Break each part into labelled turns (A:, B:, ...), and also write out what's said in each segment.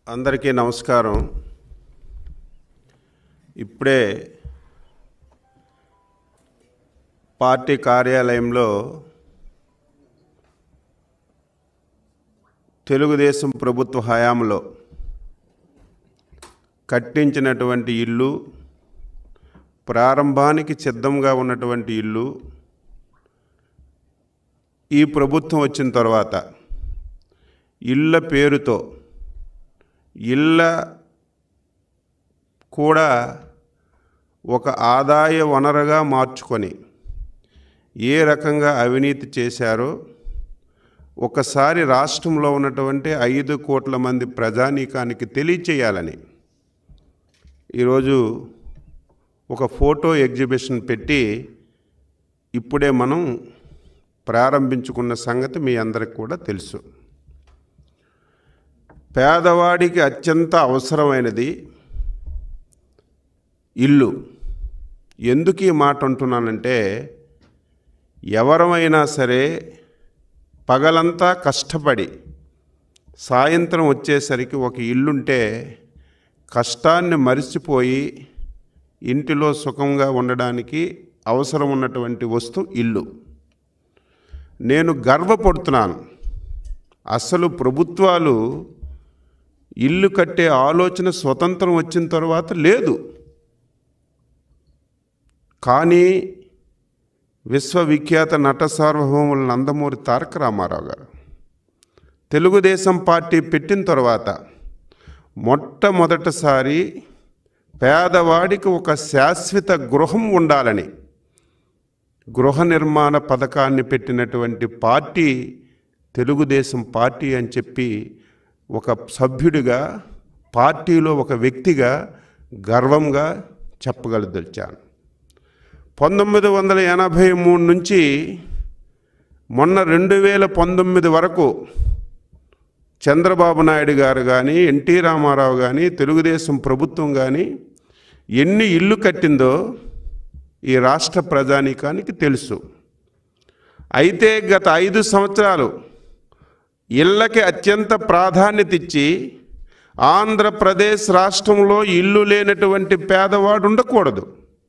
A: అందరికీ నమస్కారం ఇప్పుడే పార్టీ కార్యాలయంలో తెలుగుదేశం ప్రభుత్వ హయాంలో కట్టించినటువంటి ఇల్లు ప్రారంభానికి సిద్ధంగా ఉన్నటువంటి ఇల్లు ఈ ప్రభుత్వం వచ్చిన తర్వాత ఇళ్ళ పేరుతో ఇళ్ళ కూడా ఒక ఆదాయ వనరుగా మార్చుకొని ఏ రకంగా అవినీతి చేశారో ఒకసారి రాష్ట్రంలో ఉన్నటువంటి ఐదు కోట్ల మంది ప్రజానీకానికి తెలియచేయాలని ఈరోజు ఒక ఫోటో ఎగ్జిబిషన్ పెట్టి ఇప్పుడే మనం ప్రారంభించుకున్న సంగతి మీ అందరికి కూడా తెలుసు పేదవాడికి అత్యంత అవసరమైనది ఇల్లు ఎందుకు ఈ మాట అంటున్నానంటే ఎవరమైనా సరే పగలంతా కష్టపడి సాయంత్రం వచ్చేసరికి ఒక ఇల్లుంటే కష్టాన్ని మరిచిపోయి ఇంటిలో సుఖంగా ఉండడానికి అవసరం ఉన్నటువంటి వస్తువు ఇల్లు నేను గర్వపడుతున్నాను అసలు ప్రభుత్వాలు ఇల్లు కట్టే ఆలోచన స్వతంత్రం వచ్చిన తర్వాత లేదు కానీ విశ్వవిఖ్యాత నట సార్వభౌముల నందమూరి తారక రామారావు గారు తెలుగుదేశం పార్టీ పెట్టిన తర్వాత మొట్టమొదటిసారి పేదవాడికి ఒక శాశ్వత గృహం ఉండాలని గృహ నిర్మాణ పథకాన్ని పెట్టినటువంటి పార్టీ తెలుగుదేశం పార్టీ అని చెప్పి ఒక సభ్యుడిగా పార్టీలో ఒక వ్యక్తిగా గర్వంగా చెప్పగలదొచ్చాను పంతొమ్మిది వందల ఎనభై మూడు నుంచి మొన్న రెండు వేల పంతొమ్మిది వరకు చంద్రబాబు నాయుడు గారు కానీ ఎన్టీ రామారావు కానీ తెలుగుదేశం ప్రభుత్వం కానీ ఎన్ని ఇల్లు కట్టిందో ఈ రాష్ట్ర ప్రజానీకానికి తెలుసు అయితే గత ఐదు సంవత్సరాలు ఇళ్ళకి అత్యంత ప్రాధాన్యత ఇచ్చి ఆంధ్రప్రదేశ్ రాష్ట్రంలో ఇల్లు లేనటువంటి పేదవాడు ఉండకూడదు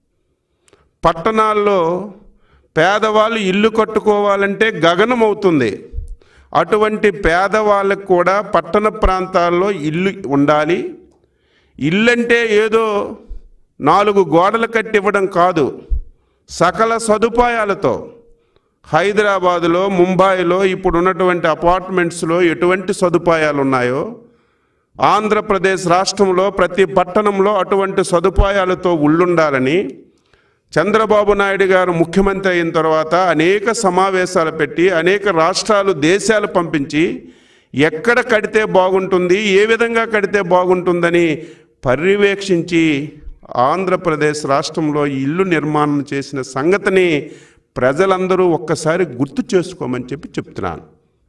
A: పట్టణాల్లో పేదవాళ్ళు ఇల్లు కట్టుకోవాలంటే గగనం అవుతుంది అటువంటి పేదవాళ్ళకు కూడా పట్టణ ప్రాంతాల్లో ఇల్లు ఉండాలి ఇల్లంటే ఏదో నాలుగు గోడలు కట్టివ్వడం కాదు సకల సదుపాయాలతో హైదరాబాదులో ముంబాయిలో ఇప్పుడు ఉన్నటువంటి అపార్ట్మెంట్స్లో ఎటువంటి సదుపాయాలు ఉన్నాయో ఆంధ్రప్రదేశ్ రాష్ట్రంలో ప్రతి పట్టణంలో అటువంటి సదుపాయాలతో ఉళ్ళుండాలని చంద్రబాబు నాయుడు గారు ముఖ్యమంత్రి అయిన తర్వాత అనేక సమావేశాలు పెట్టి అనేక రాష్ట్రాలు దేశాలు పంపించి ఎక్కడ కడితే బాగుంటుంది ఏ విధంగా కడితే బాగుంటుందని పర్యవేక్షించి ఆంధ్రప్రదేశ్ రాష్ట్రంలో ఇల్లు నిర్మాణం చేసిన సంగతిని ప్రజలందరూ ఒక్కసారి గుర్తు చేసుకోమని చెప్పి చెప్తున్నాను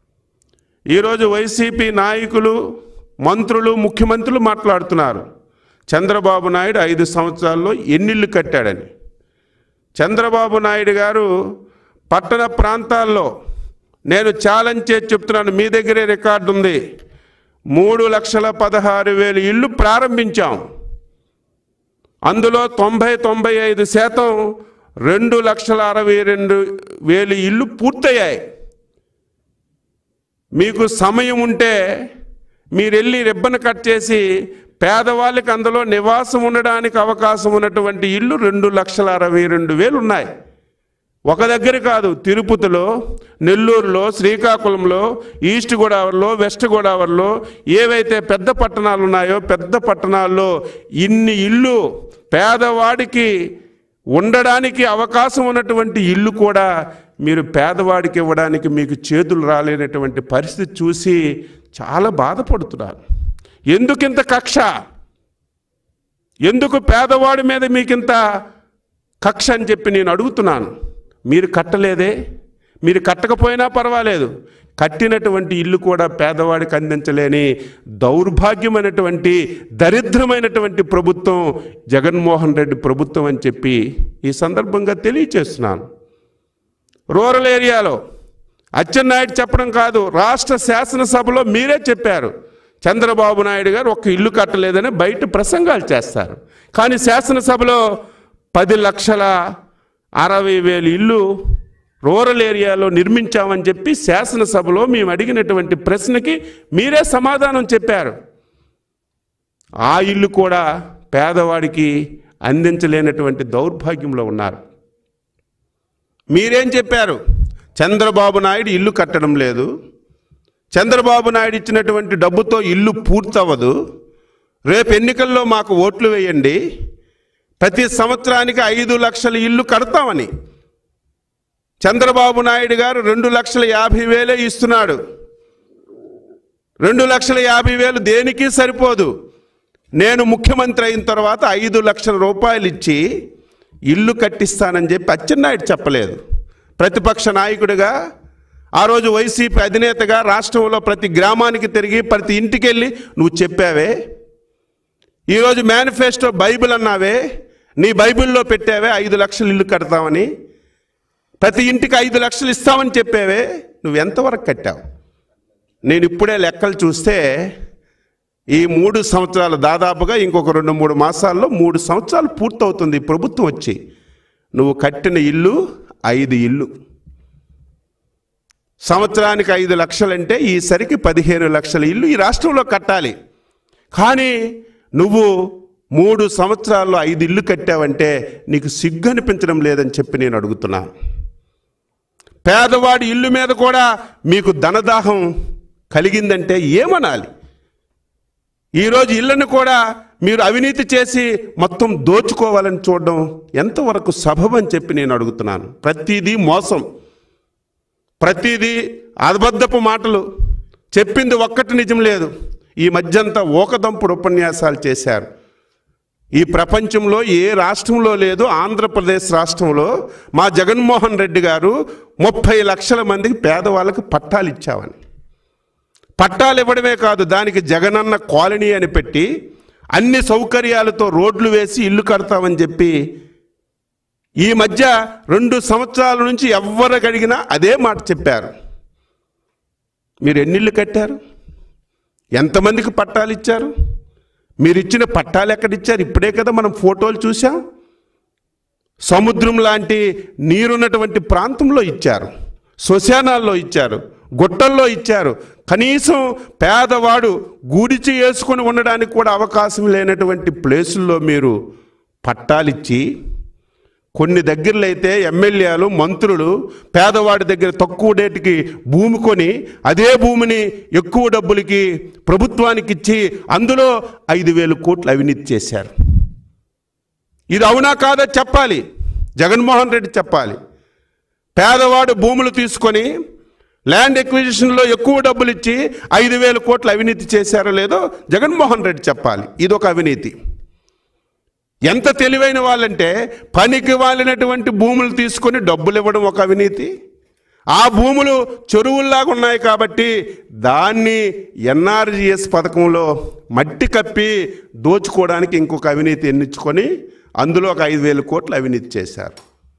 A: ఈరోజు వైసీపీ నాయకులు మంత్రులు ముఖ్యమంత్రులు మాట్లాడుతున్నారు చంద్రబాబు నాయుడు ఐదు సంవత్సరాల్లో ఎన్నిళ్ళు కట్టాడని చంద్రబాబు నాయుడు గారు పట్టణ ప్రాంతాల్లో నేను ఛాలెంజ్ చేసి చెప్తున్నాను మీ దగ్గరే రికార్డు ఉంది మూడు లక్షల పదహారు వేలు ఇళ్ళు ప్రారంభించాం అందులో తొంభై తొంభై ఐదు శాతం రెండు లక్షల అరవై రెండు వేలు ఇళ్ళు పూర్తయ్యాయి మీకు సమయం ఉంటే మీరు వెళ్ళి రిబ్బన్ కట్ చేసి పేదవాళ్ళకి అందులో నివాసం ఉండడానికి అవకాశం ఉన్నటువంటి ఇల్లు రెండు లక్షల అరవై రెండు వేలు ఉన్నాయి ఒక దగ్గర కాదు తిరుపతిలో నెల్లూరులో శ్రీకాకుళంలో ఈస్ట్ గోదావరిలో వెస్ట్ గోదావరిలో ఏవైతే పెద్ద పట్టణాలు ఉన్నాయో పెద్ద పట్టణాల్లో ఇన్ని ఇల్లు పేదవాడికి ఉండడానికి అవకాశం ఉన్నటువంటి ఇల్లు కూడా మీరు పేదవాడికి ఇవ్వడానికి మీకు చేతులు రాలేనటువంటి పరిస్థితి చూసి చాలా బాధపడుతున్నారు ఎందుకింత కక్ష ఎందుకు పేదవాడి మీద మీకింత కక్ష అని చెప్పి నేను అడుగుతున్నాను మీరు కట్టలేదే మీరు కట్టకపోయినా పర్వాలేదు కట్టినటువంటి ఇల్లు కూడా పేదవాడికి అందించలేని దౌర్భాగ్యమైనటువంటి దరిద్రమైనటువంటి ప్రభుత్వం జగన్మోహన్ రెడ్డి ప్రభుత్వం అని చెప్పి ఈ సందర్భంగా తెలియచేస్తున్నాను రూరల్ ఏరియాలో అచ్చెన్నాయుడు చెప్పడం కాదు రాష్ట్ర శాసనసభలో మీరే చెప్పారు చంద్రబాబు నాయుడు గారు ఒక్క ఇల్లు కట్టలేదని బయట ప్రసంగాలు చేస్తారు కానీ శాసనసభలో పది లక్షల అరవై వేలు ఇల్లు రూరల్ ఏరియాలో నిర్మించామని చెప్పి శాసనసభలో మేము అడిగినటువంటి ప్రశ్నకి మీరే సమాధానం చెప్పారు ఆ ఇల్లు కూడా పేదవాడికి అందించలేనటువంటి దౌర్భాగ్యంలో ఉన్నారు మీరేం చెప్పారు చంద్రబాబు నాయుడు ఇల్లు కట్టడం లేదు చంద్రబాబు నాయుడు ఇచ్చినటువంటి డబ్బుతో ఇల్లు పూర్తవ్వదు రేపు ఎన్నికల్లో మాకు ఓట్లు వేయండి ప్రతి సంవత్సరానికి ఐదు లక్షల ఇల్లు కడతామని చంద్రబాబు నాయుడు గారు రెండు లక్షల యాభై వేలే ఇస్తున్నాడు రెండు లక్షల యాభై వేలు దేనికి సరిపోదు నేను ముఖ్యమంత్రి అయిన తర్వాత ఐదు లక్షల రూపాయలు ఇచ్చి ఇల్లు కట్టిస్తానని చెప్పి అచ్చెన్నాయుడు చెప్పలేదు ప్రతిపక్ష నాయకుడిగా ఆ రోజు వైసీపీ అధినేతగా రాష్ట్రంలో ప్రతి గ్రామానికి తిరిగి ప్రతి ఇంటికి వెళ్ళి నువ్వు చెప్పావే ఈరోజు మేనిఫెస్టో బైబిల్ అన్నావే నీ బైబిల్లో పెట్టావే ఐదు లక్షలు ఇల్లు కడతామని ప్రతి ఇంటికి ఐదు లక్షలు ఇస్తామని చెప్పావే నువ్వు ఎంతవరకు కట్టావు నేను ఇప్పుడే లెక్కలు చూస్తే ఈ మూడు సంవత్సరాలు దాదాపుగా ఇంకొక రెండు మూడు మాసాల్లో మూడు సంవత్సరాలు పూర్తవుతుంది ఈ ప్రభుత్వం వచ్చి నువ్వు కట్టిన ఇల్లు ఐదు ఇల్లు సంవత్సరానికి ఐదు లక్షలంటే ఈసరికి పదిహేను లక్షల ఇల్లు ఈ రాష్ట్రంలో కట్టాలి కానీ నువ్వు మూడు సంవత్సరాల్లో ఐదు ఇల్లు కట్టావంటే నీకు సిగ్గు అనిపించడం లేదని చెప్పి నేను అడుగుతున్నాను పేదవాడి ఇల్లు మీద కూడా మీకు ధనదాహం కలిగిందంటే ఏమనాలి ఈరోజు ఇళ్లను కూడా మీరు అవినీతి చేసి మొత్తం దోచుకోవాలని చూడడం ఎంతవరకు సబబు అని చెప్పి నేను అడుగుతున్నాను ప్రతిదీ మోసం ప్రతిదీ అబద్ధపు మాటలు చెప్పింది ఒక్కటి నిజం లేదు ఈ మధ్యంతా ఓకదంపుడు ఉపన్యాసాలు చేశారు ఈ ప్రపంచంలో ఏ రాష్ట్రంలో లేదు ఆంధ్రప్రదేశ్ రాష్ట్రంలో మా జగన్మోహన్ రెడ్డి గారు ముప్పై లక్షల మందికి పేదవాళ్ళకి పట్టాలు ఇచ్చామని పట్టాలు ఇవ్వడమే కాదు దానికి జగనన్న కాలనీ అని పెట్టి అన్ని సౌకర్యాలతో రోడ్లు వేసి ఇల్లు కడతామని చెప్పి ఈ మధ్య రెండు సంవత్సరాల నుంచి ఎవ్వరు అడిగినా అదే మాట చెప్పారు మీరు ఎన్నిళ్ళు కట్టారు ఎంతమందికి పట్టాలు ఇచ్చారు మీరు ఇచ్చిన పట్టాలు ఎక్కడిచ్చారు ఇప్పుడే కదా మనం ఫోటోలు చూసాం సముద్రం లాంటి నీరున్నటువంటి ప్రాంతంలో ఇచ్చారు శ్మశానాల్లో ఇచ్చారు గుట్టల్లో ఇచ్చారు కనీసం పేదవాడు గూడిచి వేసుకొని ఉండడానికి కూడా అవకాశం లేనటువంటి ప్లేసుల్లో మీరు పట్టాలిచ్చి కొన్ని దగ్గరలో అయితే ఎమ్మెల్యేలు మంత్రులు పేదవాడి దగ్గర తక్కువ డేటుకి భూమి కొని అదే భూమిని ఎక్కువ డబ్బులకి ప్రభుత్వానికి ఇచ్చి అందులో ఐదు వేలు కోట్లు అవినీతి చేశారు ఇది అవునా కాదా చెప్పాలి జగన్మోహన్ రెడ్డి చెప్పాలి పేదవాడు భూములు తీసుకొని ల్యాండ్ ఎక్విజిషన్లో ఎక్కువ డబ్బులు ఇచ్చి ఐదు వేల కోట్లు అవినీతి చేశారో లేదో జగన్మోహన్ రెడ్డి చెప్పాలి ఇదొక అవినీతి ఎంత తెలివైన వాళ్ళంటే పనికి వాలినటువంటి భూములు తీసుకొని డబ్బులు ఇవ్వడం ఒక అవినీతి ఆ భూములు చెరువుల్లాగా ఉన్నాయి కాబట్టి దాన్ని ఎన్ఆర్జిఎస్ పథకంలో మట్టి కప్పి దోచుకోవడానికి ఇంకొక అవినీతి ఎన్నించుకొని అందులో ఒక ఐదు వేల కోట్లు అవినీతి చేశారు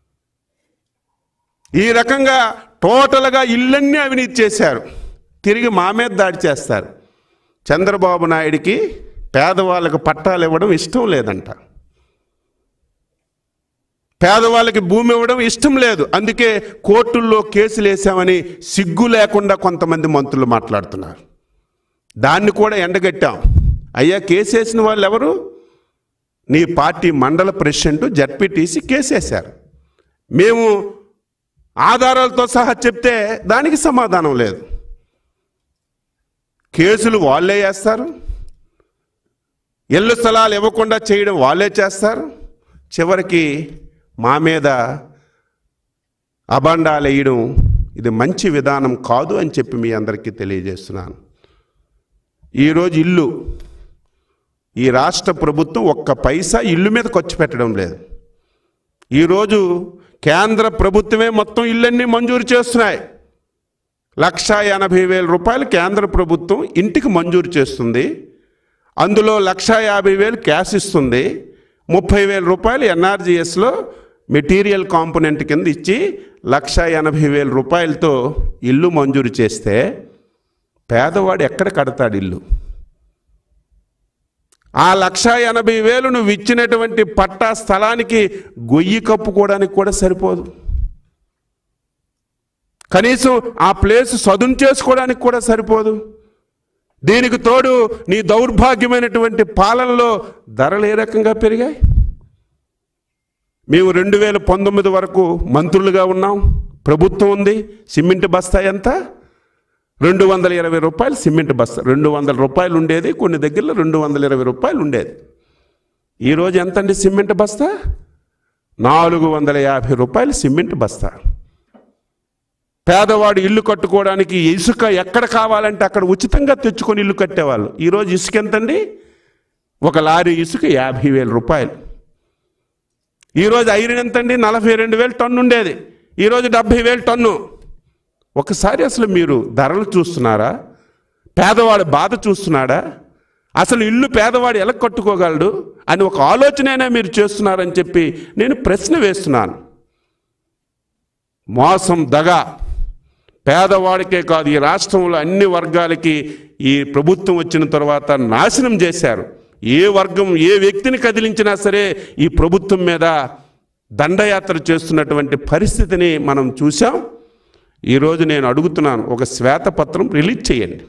A: ఈ రకంగా టోటల్గా ఇల్లన్నీ అవినీతి చేశారు తిరిగి మా మీద దాడి చేస్తారు చంద్రబాబు నాయుడికి పేదవాళ్ళకు పట్టాలు ఇవ్వడం ఇష్టం లేదంట పేదవాళ్ళకి భూమి ఇవ్వడం ఇష్టం లేదు అందుకే కోర్టుల్లో కేసులు వేసామని సిగ్గు లేకుండా కొంతమంది మంత్రులు మాట్లాడుతున్నారు దాన్ని కూడా ఎండగట్టాం అయ్యా కేసు వేసిన వాళ్ళు ఎవరు నీ పార్టీ మండల ప్రెసిడెంట్ జడ్పీటీసీ కేసు వేశారు మేము ఆధారాలతో సహా చెప్తే దానికి సమాధానం లేదు కేసులు వాళ్ళే వేస్తారు ఇళ్ళు స్థలాలు ఇవ్వకుండా చేయడం వాళ్ళే చేస్తారు చివరికి మా మీద అబండాలు వేయడం ఇది మంచి విధానం కాదు అని చెప్పి మీ అందరికీ తెలియజేస్తున్నాను ఈరోజు ఇల్లు ఈ రాష్ట్ర ప్రభుత్వం ఒక్క పైసా ఇల్లు మీద ఖర్చు పెట్టడం లేదు ఈరోజు కేంద్ర ప్రభుత్వమే మొత్తం ఇల్లన్నీ మంజూరు చేస్తున్నాయి లక్ష ఎనభై వేల రూపాయలు కేంద్ర ప్రభుత్వం ఇంటికి మంజూరు చేస్తుంది అందులో లక్ష యాభై వేలు క్యాష్ ఇస్తుంది ముప్పై వేల రూపాయలు ఎన్ఆర్జీఎస్లో మెటీరియల్ కాంపోనెంట్ కింద ఇచ్చి లక్ష ఎనభై వేల రూపాయలతో ఇల్లు మంజూరు చేస్తే పేదవాడు ఎక్కడ కడతాడు ఇల్లు ఆ లక్ష ఎనభై వేలు నువ్వు ఇచ్చినటువంటి పట్టా స్థలానికి గొయ్యి కప్పుకోవడానికి కూడా సరిపోదు కనీసం ఆ ప్లేస్ సదును చేసుకోవడానికి కూడా సరిపోదు దీనికి తోడు నీ దౌర్భాగ్యమైనటువంటి పాలనలో ధరలు ఏ రకంగా పెరిగాయి మేము రెండు వేల పంతొమ్మిది వరకు మంత్రులుగా ఉన్నాం ప్రభుత్వం ఉంది సిమెంట్ బస్తా ఎంత రెండు వందల ఇరవై రూపాయలు సిమెంట్ బస్తా రెండు వందల రూపాయలు ఉండేది కొన్ని దగ్గరలో రెండు వందల ఇరవై రూపాయలు ఉండేది ఈరోజు ఎంత అండి సిమెంట్ బస్తా నాలుగు వందల యాభై రూపాయలు సిమెంట్ బస్తా పేదవాడు ఇల్లు కట్టుకోవడానికి ఇసుక ఎక్కడ కావాలంటే అక్కడ ఉచితంగా తెచ్చుకొని ఇల్లు కట్టేవాళ్ళు ఈరోజు ఇసుక ఎంతండి ఒక లారీ ఇసుక యాభై వేల రూపాయలు ఈరోజు ఐరన్ ఎంతండి నలభై రెండు వేలు టన్ను ఉండేది ఈరోజు డెబ్భై వేలు టన్ను ఒకసారి అసలు మీరు ధరలు చూస్తున్నారా పేదవాడి బాధ చూస్తున్నాడా అసలు ఇల్లు పేదవాడు ఎలా కట్టుకోగలడు అని ఒక ఆలోచనైనా మీరు చేస్తున్నారని చెప్పి నేను ప్రశ్న వేస్తున్నాను మోసం దగ పేదవాడికే కాదు ఈ రాష్ట్రంలో అన్ని వర్గాలకి ఈ ప్రభుత్వం వచ్చిన తర్వాత నాశనం చేశారు ఏ వర్గం ఏ వ్యక్తిని కదిలించినా సరే ఈ ప్రభుత్వం మీద దండయాత్ర చేస్తున్నటువంటి పరిస్థితిని మనం చూసాం ఈరోజు నేను అడుగుతున్నాను ఒక శ్వేతపత్రం రిలీజ్ చేయండి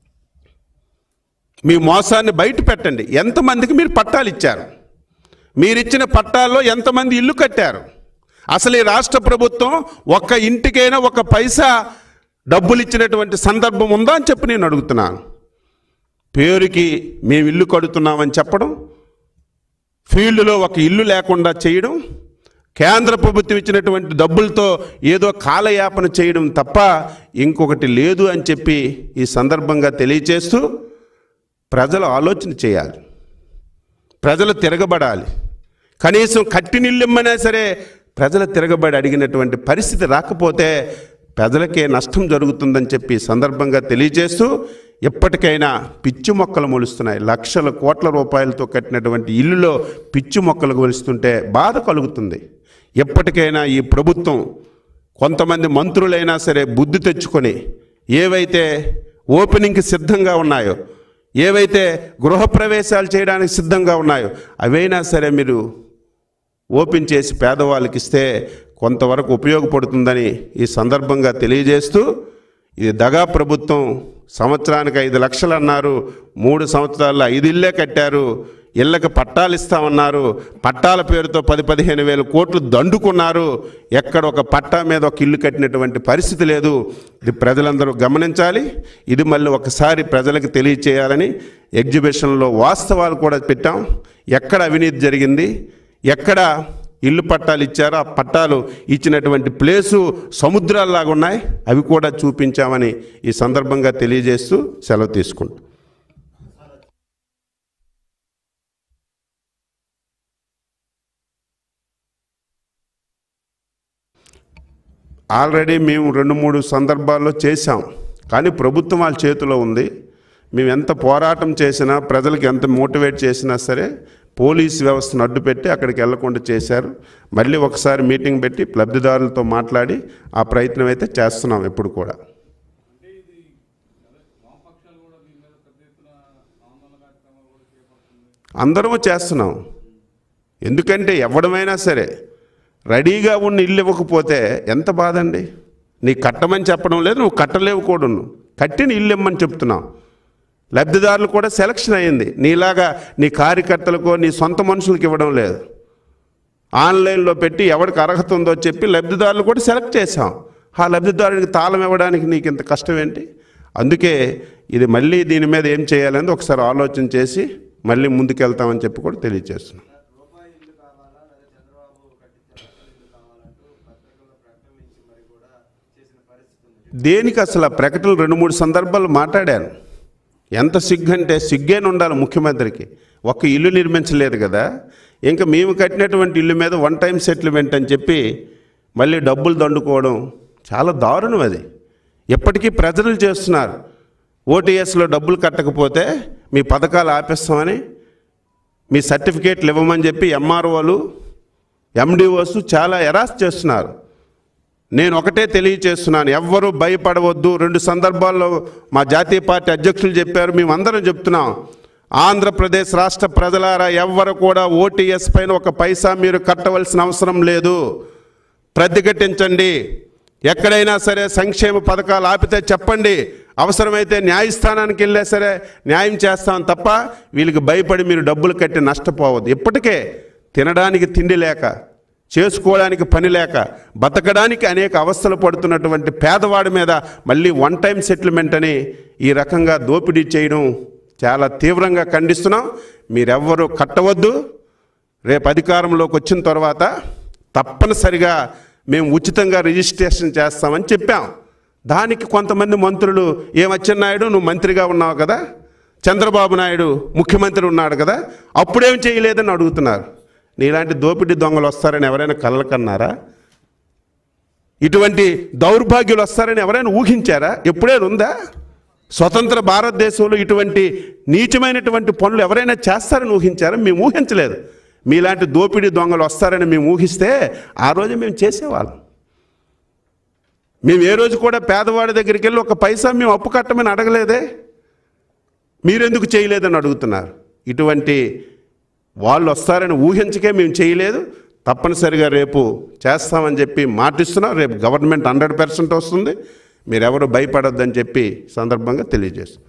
A: మీ మోసాన్ని బయట పెట్టండి ఎంతమందికి మీరు పట్టాలు ఇచ్చారు మీరిచ్చిన పట్టాల్లో ఎంతమంది ఇల్లు కట్టారు అసలు ఈ రాష్ట్ర ప్రభుత్వం ఒక్క ఇంటికైనా ఒక పైసా డబ్బులు ఇచ్చినటువంటి సందర్భం ఉందా అని చెప్పి నేను అడుగుతున్నాను పేరుకి మేము ఇల్లు కడుతున్నామని చెప్పడం ఫీల్డ్లో ఒక ఇల్లు లేకుండా చేయడం కేంద్ర ప్రభుత్వం ఇచ్చినటువంటి డబ్బులతో ఏదో కాలయాపన చేయడం తప్ప ఇంకొకటి లేదు అని చెప్పి ఈ సందర్భంగా తెలియచేస్తూ ప్రజలు ఆలోచన చేయాలి ప్రజలు తిరగబడాలి కనీసం కట్టినిల్లిమ్మనే సరే ప్రజలు తిరగబడి అడిగినటువంటి పరిస్థితి రాకపోతే ప్రజలకే నష్టం జరుగుతుందని చెప్పి ఈ సందర్భంగా తెలియజేస్తూ ఎప్పటికైనా పిచ్చి మొక్కలు మొలుస్తున్నాయి లక్షల కోట్ల రూపాయలతో కట్టినటువంటి ఇల్లులో పిచ్చి మొక్కలు మొలుస్తుంటే బాధ కలుగుతుంది ఎప్పటికైనా ఈ ప్రభుత్వం కొంతమంది మంత్రులైనా సరే బుద్ధి తెచ్చుకొని ఏవైతే ఓపెనింగ్కి సిద్ధంగా ఉన్నాయో ఏవైతే గృహప్రవేశాలు చేయడానికి సిద్ధంగా ఉన్నాయో అవైనా సరే మీరు ఓపెన్ చేసి పేదవాళ్ళకి ఇస్తే కొంతవరకు ఉపయోగపడుతుందని ఈ సందర్భంగా తెలియజేస్తూ ఇది దగా ప్రభుత్వం సంవత్సరానికి ఐదు లక్షలు అన్నారు మూడు సంవత్సరాల్లో ఐదు ఇల్లే కట్టారు ఇళ్ళకి పట్టాలు ఇస్తామన్నారు పట్టాల పేరుతో పది పదిహేను వేల కోట్లు దండుకున్నారు ఎక్కడ ఒక పట్టా మీద ఒక ఇల్లు కట్టినటువంటి పరిస్థితి లేదు ఇది ప్రజలందరూ గమనించాలి ఇది మళ్ళీ ఒకసారి ప్రజలకు తెలియచేయాలని ఎగ్జిబిషన్లో వాస్తవాలు కూడా పెట్టాం ఎక్కడ అవినీతి జరిగింది ఎక్కడ ఇల్లు పట్టాలు ఇచ్చారో ఆ పట్టాలు ఇచ్చినటువంటి ప్లేసు సముద్రాల్లాగా ఉన్నాయి అవి కూడా చూపించామని ఈ సందర్భంగా తెలియజేస్తూ సెలవు తీసుకుంటాం ఆల్రెడీ మేము రెండు మూడు సందర్భాల్లో చేశాం కానీ ప్రభుత్వం వాళ్ళ చేతిలో ఉంది మేము ఎంత పోరాటం చేసినా ప్రజలకు ఎంత మోటివేట్ చేసినా సరే పోలీస్ వ్యవస్థను అడ్డుపెట్టి అక్కడికి వెళ్లకుండా చేశారు మళ్ళీ ఒకసారి మీటింగ్ పెట్టి లబ్ధిదారులతో మాట్లాడి ఆ ప్రయత్నం అయితే చేస్తున్నాం ఎప్పుడు కూడా అందరము చేస్తున్నాం ఎందుకంటే ఎవడమైనా సరే రెడీగా ఉన్న ఇల్లు ఇవ్వకపోతే ఎంత బాధ అండి నీ కట్టమని చెప్పడం లేదు నువ్వు కట్టలేవు కూడా కట్టిన ఇల్లు ఇమ్మని చెప్తున్నావు లబ్ధిదారులు కూడా సెలక్షన్ అయ్యింది నీలాగా నీ కార్యకర్తలకో నీ సొంత మనుషులకు ఇవ్వడం లేదు ఆన్లైన్లో పెట్టి ఎవరికి అర్హత ఉందో చెప్పి లబ్ధిదారులు కూడా సెలెక్ట్ చేశాం ఆ లబ్ధిదారునికి తాళం ఇవ్వడానికి నీకు ఇంత కష్టం ఏంటి అందుకే ఇది మళ్ళీ దీని మీద ఏం చేయాలని ఒకసారి ఆలోచన చేసి మళ్ళీ ముందుకెళ్తామని చెప్పి కూడా తెలియజేస్తున్నాం
B: రూపాయి ఇల్లు కావాలా లేదా చంద్రబాబు కట్టించిన ఇల్లు కావాలంటూ పత్రికల్లో ప్రకటన ఇచ్చి మరి కూడా చేసిన పరిస్థితి ఉంది
A: దేనికి అసలు ఆ ప్రకటనలు రెండు మూడు సందర్భాలు మాట్లాడాను ఎంత సిగ్గు అంటే సిగ్గేని ఉండాలి ముఖ్యమంత్రికి ఒక్క ఇల్లు నిర్మించలేదు కదా ఇంకా మేము కట్టినటువంటి ఇల్లు మీద వన్ టైం సెటిల్మెంట్ అని చెప్పి మళ్ళీ డబ్బులు దండుకోవడం చాలా దారుణం అది ఎప్పటికీ ప్రజలు చేస్తున్నారు ఓటీఎస్లో డబ్బులు కట్టకపోతే మీ పథకాలు ఆపేస్తామని మీ సర్టిఫికేట్లు ఇవ్వమని చెప్పి ఎంఆర్ఓలు ఎండిఓస్ చాలా ఎరాస్ చేస్తున్నారు నేను ఒకటే తెలియచేస్తున్నాను ఎవ్వరూ భయపడవద్దు రెండు సందర్భాల్లో మా జాతీయ పార్టీ అధ్యక్షులు చెప్పారు మేమందరం చెప్తున్నాం ఆంధ్రప్రదేశ్ రాష్ట్ర ప్రజలారా ఎవ్వరు కూడా ఓటీఎస్ పైన ఒక పైసా మీరు కట్టవలసిన అవసరం లేదు ప్రతిఘటించండి ఎక్కడైనా సరే సంక్షేమ పథకాలు ఆపితే చెప్పండి అవసరమైతే న్యాయస్థానానికి వెళ్ళా సరే న్యాయం చేస్తాం తప్ప వీళ్ళకి భయపడి మీరు డబ్బులు కట్టి నష్టపోవద్దు ఇప్పటికే తినడానికి తిండి లేక చేసుకోవడానికి పని లేక బతకడానికి అనేక అవస్థలు పడుతున్నటువంటి పేదవాడి మీద మళ్ళీ వన్ టైం సెటిల్మెంట్ అని ఈ రకంగా దోపిడీ చేయడం చాలా తీవ్రంగా ఖండిస్తున్నాం మీరెవ్వరూ కట్టవద్దు రేపు అధికారంలోకి వచ్చిన తర్వాత తప్పనిసరిగా మేము ఉచితంగా రిజిస్ట్రేషన్ చేస్తామని చెప్పాం దానికి కొంతమంది మంత్రులు ఏమచ్చెన్నాయుడు నువ్వు మంత్రిగా ఉన్నావు కదా చంద్రబాబు నాయుడు ముఖ్యమంత్రి ఉన్నాడు కదా అప్పుడేం చేయలేదని అడుగుతున్నారు నీలాంటి దోపిడీ దొంగలు వస్తారని ఎవరైనా కలలు కన్నారా ఇటువంటి దౌర్భాగ్యులు వస్తారని ఎవరైనా ఊహించారా ఎప్పుడైనా ఉందా స్వతంత్ర భారతదేశంలో ఇటువంటి నీచమైనటువంటి పనులు ఎవరైనా చేస్తారని ఊహించారా మేము ఊహించలేదు మీలాంటి దోపిడీ దొంగలు వస్తారని మేము ఊహిస్తే ఆ రోజు మేము చేసేవాళ్ళం మేము ఏ రోజు కూడా పేదవాడి దగ్గరికి వెళ్ళి ఒక పైసా మేము అప్పు కట్టమని అడగలేదే మీరెందుకు చేయలేదని అడుగుతున్నారు ఇటువంటి వాళ్ళు వస్తారని ఊహించకే మేము చేయలేదు తప్పనిసరిగా రేపు చేస్తామని చెప్పి మాటిస్తున్నాం రేపు గవర్నమెంట్ హండ్రెడ్ పర్సెంట్ వస్తుంది మీరెవరు భయపడొద్దని చెప్పి సందర్భంగా తెలియజేస్తాం